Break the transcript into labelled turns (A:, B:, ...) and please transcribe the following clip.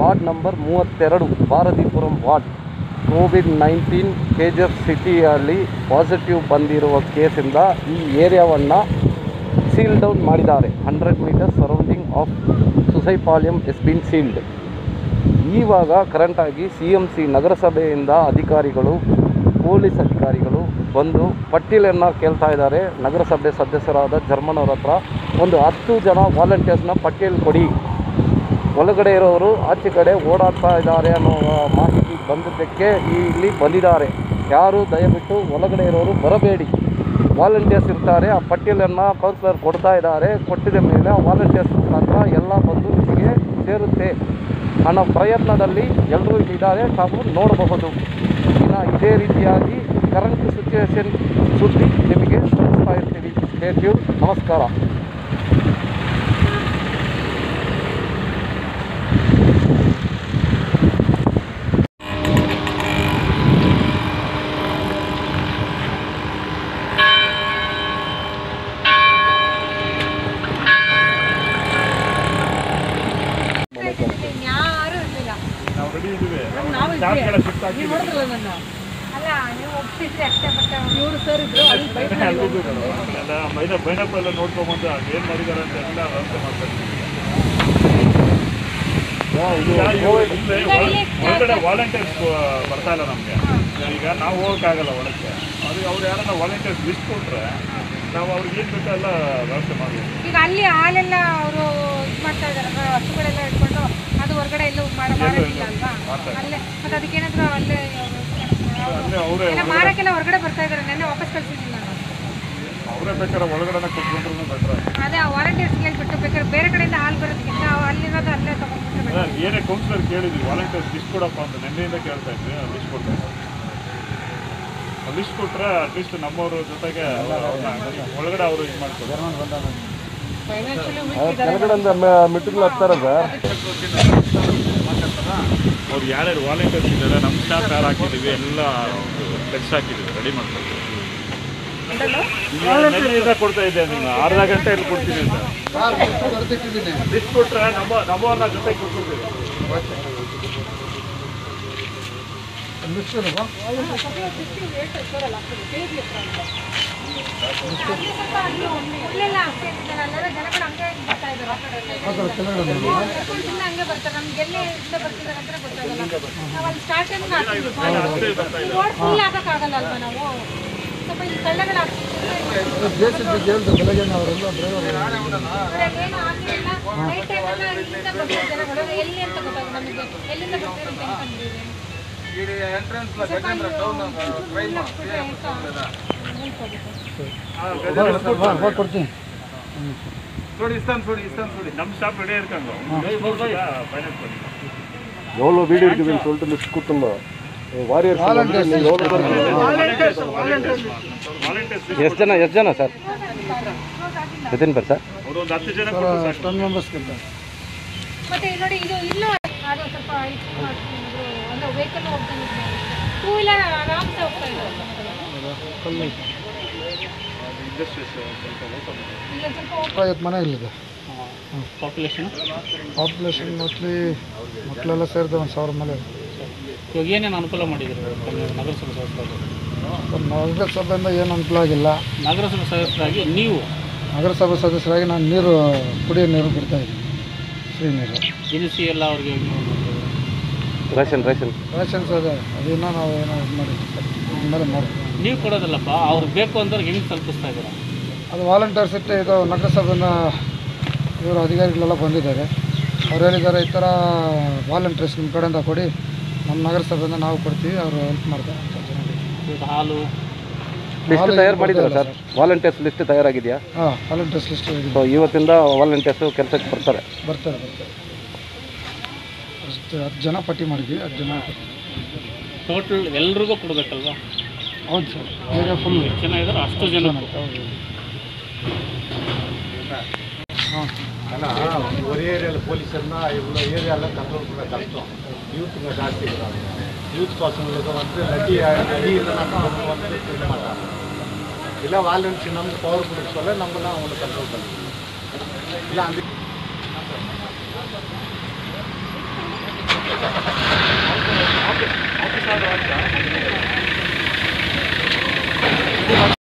A: Ward number ಮೂವತ್ತೆರಡು Bharathipuram ward covid nineteen K G F ಸಿಟಿಯಲ್ಲಿ positive ಬಂದಿರುವ ಕೇಸಿಂದ ಈ ಏರಿಯಾವನ್ನು ಸೀಲ್ ಡೌನ್ ಮಾಡಿದ್ದಾರೆ hundred metre surrounding of Susaipalyam has been sealed ಈವಾಗ ಕರೆಂಟಾಗಿ ಸಿ ಎಮ್ ಸಿ ನಗರಸಭೆಯಿಂದ ಅಧಿಕಾರಿಗಳು ಪೊಲೀಸ್ ಅಧಿಕಾರಿಗಳು ಬಂದು ಪಟ್ಟಿಯನ್ನು ಕೇಳ್ತಾ ಇದ್ದಾರೆ ನಗರಸಭೆ ಸದಸ್ಯರಾದ ಜರ್ಮನ್ ಅವ್ರ ಹತ್ರ ಒಂದು ಹತ್ತು ಜನ ವಾಲಂಟಿಯರ್ಸ್ನ ಪಟ್ಟಿಯಲ್ಲಿ ಕೊಡಿ ಒಳಗಡೆ ಇರೋರು ಆಚೆ ಕಡೆ ಓಡಾಡ್ತಾ ಇದ್ದಾರೆ ಅನ್ನೋ ಮಾಹಿತಿ ಬಂದಿದ್ದಕ್ಕೆ ಈ ಇಲ್ಲಿ ಬಂದಿದ್ದಾರೆ ಯಾರು ದಯವಿಟ್ಟು ಒಳಗಡೆ ಇರೋರು ಬರಬೇಡಿ ವಾಲಂಟಿಯರ್ಸ್ ಇರ್ತಾರೆ ಆ ಪಟ್ಟಿಯನ್ನು ಕೌನ್ಸಿಲರ್ ಕೊಡ್ತಾ ಇದ್ದಾರೆ ಕೊಟ್ಟಿದ ಮೇಲೆ ಆ ವಾಲಂಟಿಯರ್ಸ್ ಮುಖಾಂತರ ಎಲ್ಲ ಬಂದು ನಿಮಗೆ ಸೇರುತ್ತೆ ಅನ್ನೋ ಪ್ರಯತ್ನದಲ್ಲಿ ಎಲ್ಲರೂ ಇಲ್ಲಿದ್ದಾರೆ ತಾವು ನೋಡಬಹುದು ಇನ್ನು ಇದೇ ರೀತಿಯಾಗಿ ಕರೆಂಟ್ ಸಿಚುವೇಶನ್ ಸುದ್ದಿ ನಿಮಗೆ ತಿಳಿಸ್ತಾ ಇರ್ತೀವಿ ಸ್ಟೇಟ್ಯೂ ನಮಸ್ಕಾರ
B: ಯಾರು ಇರ್ಲಿಲ್ಲ
C: ನಾವು ರೆಡಿ ಇದ್ದೀವಿ
B: ನಾವು
C: ಚಾರ್ಜ್
B: ಇದ್ವಿ
C: ಕಡೆ ಶಿಫ್ಟ್
B: ನೀವು
C: ಆಗ್ತೀವಿ
B: ನೋಡಿದ್ರಲ್ಲ ನನ್ನ ಅಲ್ಲ ನೀವು ಒಪ್ಪಿಸಿದ್ರೆ ಅಷ್ಟೇ ಬಟ್ ಇವರು ಸರ್ ಇದ್ರು ಅಲ್ಲಿ ಬೈಕ್
C: ಅಲ್ಲಿದ್ದು ಎಲ್ಲ ಬೈನ ಬೈನಪ್ಪ ಎಲ್ಲ ನೋಡ್ಕೊಂಬಂದು ಏನು ಮಾಡಿದ್ದಾರೆ ಅಂತ ಎಲ್ಲ ವ್ಯವಸ್ಥೆ ಮಾಡ್ತಾರೆ ಈಗ ಇವ್ರು ಇಲ್ಲೇ ಒಳ- ಒಳಗಡೆ ವಾಲಂಟಿಯರ್ಸ್ ಬರ್ತಾ ಇಲ್ಲ ನಮಗೆ ಈಗ ನಾವು ಹೋಗೋಕ್ಕಾಗಲ್ಲ ಒಳಕ್ಕೆ ಅದು ಅವ್ರು ಯಾರನ್ನ ವಾಲಂಟಿಯರ್ಸ್ ಲಿಸ್ಟ್ ಕೊಟ್ರೆ ನಾವು ಅವ್ರಿಗೆ ಏನು ಬೇಕೋ ಎಲ್ಲ ವ್ಯವಸ್ಥೆ ಮಾಡ್ಬೇಕು
B: ಈಗ ಅಲ್ಲಿ ಹಾಲೆಲ್ಲ ಅವರು ಇದು ಮಾಡ್ತಾ ಇದಾರೆ ಹಸುಗಳೆಲ್ಲ ಇಟ್ಕೊಂಡು ಅದು ಹೊರಗಡೆ ಎಲ್ಲೂ ಮಾಡ ಮಾಡೋದಿಲ್ಲ ಅಲ್ವಾ ಅಲ್ಲೇ ಮತ್ತೆ ಅದಕ್ಕೇನಾದ್ರು ಅಲ್ಲೇ ಅವ್ರು-
C: ಅಂದರೆ ಅವರೇ
B: ಎಲ್ಲ ಮಾರಕ್ಕೆಲ್ಲ ಹೊರಗಡೆ ಬರ್ತಾ ಇದಾರೆ ನೆನ್ನೆ ವಾಪಸ್ ಕಳ್ಸಿದ್ದೀನಿ ನಾನು
C: ಅವರೇ ಬೇಕಾದ್ರೆ ಒಳಗಡೆ ಕೊಟ್ಕೊಂಡ್ರು ಬೆಟ್ರೆ
B: ಅದೇ ಆ ವಾಲಂಟಿಯರ್ಸ್ ಹೇಳ್ಬಿಟ್ಟು ಬೇಕಾದ್ರೆ ಬೇರೆ ಕಡೆಯಿಂದ ಹಾಲು ಬರೋದಕ್ಕಿಂತ ಅಲ್ಲಿರೋದು ಅಲ್ಲೇ ತಗೊಂಡ್ಬಿಟ್ರೆ better.
C: ಏನೇ ಕೌನ್ಸಿಲರ್ ಕೇಳಿದ್ವಿ ವಾಲಂಟಿಯರ್ಸ್ ಲಿಸ್ಟ್ ಕೊಡಪ್ಪ ಅಂತ ನಿನ್ನೆಯಿಂದ ಕೇಳ್ತಾ ಇದ್ವಿ ಲಿಸ್ಟ್ ಕೊಡ್ತಾರೆ ಲಿಸ್ಟ್ ಕೊಟ್ರೆ ಅಟ್ಲೀಸ್ಟ್ ನಮ್ಮವ್ರ ಜೊತೆಗೆ ಅವ್ರನ್ನ ಒಳಗಡೆ ಅವರು ಇದು ಮಾಡ್ತಾರೆ
B: Financially weak ಇದ್ದಾರೆ.
A: ಕೆಳಗಡೆಯಿಂದ ಮೆಟ್ಟಿಲು ಹತ್ತಾರೆ ಸರ್
C: ಅವ್ರು ಯಾರ್ಯಾರು ವಾಲಂಟಿಯರ್ಸ್ ಇದ್ದಾರೆ ನಮ್ಮ ಸ್ಟಾಫ್ ಯಾರು ಹಾಕಿದ್ದೀವಿ ಎಲ್ಲ ಟೆಕ್ಸ್ಟ್ ಹಾಕಿದ್ದೀವಿ ರೆಡಿ ಮಾಡ್ತೀವಿ ನೆನ್ನೆಯಿಂದ ಕೊಡ್ತಾ ಇದ್ದೆ ನೀನು ಅರ್ಧ ಗಂಟೆ ಇಲ್ಲಿ ಕೊಡ್ತೀನಿ ಅಂತ ಲಿಸ್ಟ್ ಕೊಟ್ರೆ ನಮ್ಮ ನಮ್ಮವ್ರನ್ನ ಜೊತೆಗೆ ಕೊಟ್ಕೊಡ್ತೀವಿ
B: ಇಲ್ಲೆಲ್ಲ ಅಷ್ಟೇ ಇರ್ತಾರೆ. ಅಲ್ಲೆಲ್ಲ ಜನಗಳು ಹಂಗೆ ಬರ್ತಾ ಇದ್ದಾರೆ. ಸುಮ್ನೆ ಹಂಗೆ ಬರ್ತಾರೆ. ನಮ್ಗೆ ಎಲ್ಲಿ ಇಂದ ಬರ್ತಿದ್ದಾರೆ ಅಂತ ಗೊತ್ತಾಗಲ್ಲ. ನಾವು ಅಲ್ಲಿ starting ಇಂದ ಹಾಕ್ತಿದ್ವಿ ಮಾಲು. ಈ road full ಹಾಕಕ್ಕಾಗಲ್ಲ ಅಲ್ವಾ ನಾವು ಸ್ವಲ್ಪ ಈ ಕಳ್ಳಗಳು ಹಾಕ್ತಿದ್ರೆ ಇವ್ರೇನು ಹಾಕಿಲ್ಲ. Night time ಎಲ್ಲ ಇಲ್ಲಿಂದ ಬರ್ತಾರೆ ಜನಗಳು. ಎಲ್ಲಿ ಅಂತ ಗೊತ್ತಾಗಲ್ಲ ನಮಗೆ ಎಲ್ಲಿಂದ ಬರ್ತಾರೆ ಅಂತ ಅನ್ಕೊಂಡಿದ್ದೀವಿ. ಸ್ವಲ್ಪ ಇವ್ರು
A: ಕೊಡ್ತೀನಿ
C: ನಮ್ಮ ಸ್ಟಾಫ್ ರೆಡಿ ಇರ್ಕೊಂಡು ಫೈನಾನ್ಸ್ ಮಾಡಿ
A: எவ்வளோ வீடு இருக்குதுன்னு சொல்லிட்டு லிஸ்ட் கொடுத்துருந்தோம் வாரியர்ஸ்
C: ವಾಲಂಟಿಯರ್ಸ್ ವಾಲಂಟಿಯರ್ಸ್
A: ಎಷ್ಟು ಜನ ಎಷ್ಟು ಜನ ಸರ್ ಎತ್ತಿನ ಪೇರ್ ಸರ್
C: ಅವರು ಒಂದು ಹತ್ತು ಜನ ಕೊಟ್ಟು ಸಾಕು.
A: ಟೆನ್ ಮೆಂಬರ್ಸ್
B: ಮತ್ತೆ ನೋಡಿ ಇದು ಇಲ್ಲೂ ಅದು ಸ್ವಲ್ಪ ಇದು ಮಾಡ್ತಿದ್ರು ಅಂದ್ರೆ ವೆಹಿಕಲ್ ಹೋಗ್ತಾನೆ ಟೂ ವೀಲರ್ ಆರಾಮ್ಸೆ ಹೋಗ್ತಾ ಇದ್ದಾರೆ
C: ಇಂಡಸ್ಟ್ರೀಸ್ ಸ್ವಲ್ಪ open ಮಾಡಿ.
B: ಇಲ್ಲ ಸ್ವಲ್ಪ
D: ಐವತ್ತು ಮನೆ ಇಲ್ಲಿದೆ
E: ಪಾಪ್ಯುಲೇಷನ್
D: ಪಾಪ್ಯುಲೇಷನ್ ಮೋಸ್ಟ್ಲಿ ಮಕ್ಕಳೆಲ್ಲ ಸೇರಿದೆ ಒಂದು ಸಾವಿರ ಮೇಲೆ
E: ಇವಾಗ ಏನೇನು ಅನುಕೂಲ ಮಾಡಿದ್ರು ನಗರಸಭೆ ಸದಸ್ಯರಾಗಿ
D: ನಗರಸಭೆಯಿಂದ ಏನು ಅನುಕೂಲ ಆಗಿಲ್ಲ
E: ನಗರಸಭೆ ಸದಸ್ಯರಾಗಿ ನೀವು
D: ನಗರಸಭೆ ಸದಸ್ಯರಾಗಿ ನಾನು ನೀರು ಕುಡಿಯೋ ನೀರು ಬಿಡ್ತಾ ಇದ್ದೀನಿ ಫ್ರೀ ನೀರು
E: ದಿನಸಿ ಎಲ್ಲ ಅವ್ರಿಗೆ
A: ರೇಷನ್ ರೇಷನ್
D: ರೇಷನ್ಸ್ ಅದೇ ಅದನ್ನ ನಾವು ಏನೋ ಇದು ಮಾಡಿದ್ವಿ ಆಮೇಲೆ ಮಾಡ್ತೀವಿ
E: ನೀವು ಕೊಡೋದಲ್ಲಪ್ಪ ಅವ್ರಿಗೆ ಬೇಕು ಅಂದವ್ರಿಗೆ ಹೆಂಗೆ ತಲುಪಿಸ್ತಾ ಇದ್ದೀರಾ
D: ಅದು ವಾಲಂಟಿಯರ್ಸ್ ಇಟ್ಟು ಇದು ನಗರಸಭೆನ ಇವರು ಅಧಿಕಾರಿಗಳೆಲ್ಲ ಬಂದಿದ್ದಾರೆ ಅವ್ರು ಹೇಳಿದ್ದಾರೆ ಈ ಥರ ವಾಲಂಟಿಯರ್ಸ್ ನಿಮ್ಮ ಕಡೆಯಿಂದ ಕೊಡಿ ನಮ್ಮ ನಗರಸಭೆಯಿಂದ ನಾವು ಕೊಡ್ತೀವಿ ಅವರು ಹೆಲ್ಪ್ ಮಾಡ್ತಾರೆ ಅಂತ ಜನರಿಗೆ
E: ಇವತ್ತು ಹಾಲು
A: ಲಿಸ್ಟ್ ತಯಾರು ಮಾಡಿದ್ದಾರೆ ಸರ್ ವಾಲಂಟಿಯರ್ಸ್ ಲಿಸ್ಟ್ ತಯಾರಾಗಿದೆಯಾ
D: ಹಾಂ ವಾಲಂಟಿಯರ್ಸ್ ಲಿಸ್ಟ್
A: ಸೊ ಇವತ್ತಿಂದ ವಾಲಂಟಿಯರ್ಸು ಕೆಲಸಕ್ಕೆ ಬರ್ತಾರೆ
D: ಬರ್ತಾರೆ ಬರ್ತಾರೆ ಅಷ್ಟು ಹತ್ತು ಜನ ಪಟ್ಟಿ ಮಾಡಿದ್ವಿ ಹತ್ತು ಜನ
E: ಟೋಟಲ್ ಎಲ್ರಿಗೂ ಕೊಡಬೇಕಲ್ವಾ
D: ಹೌದು ಸರ್ ಏರಿಯಾ ಫುಲ್
E: ಎಷ್ಟು ಜನ ಇದ್ದಾರೆ ಅಷ್ಟು ಜನ
D: ಹೌದು
F: ಅಲ್ಲ ஒரு ஏரியாவில் போலீஸ்னா இவ்வளோ ஏரியாவில் கண்ட்ரோல் பண்ண கஷ்டம் யூத்துங்க ஜாஸ்தி இருக்கிறாங்க யூத் பசங்களுக்கு வந்து நடி நடி இல்லைனாக்கா அவங்க வந்து செய்ய மாட்டாங்க இல்லை வாலன்ஸ் நமக்கு பவர் கொடுக்க சொல்ல நம்ம தான் அவங்களை கண்ட்ரோல் பண்ணணும் இல்லை அந்த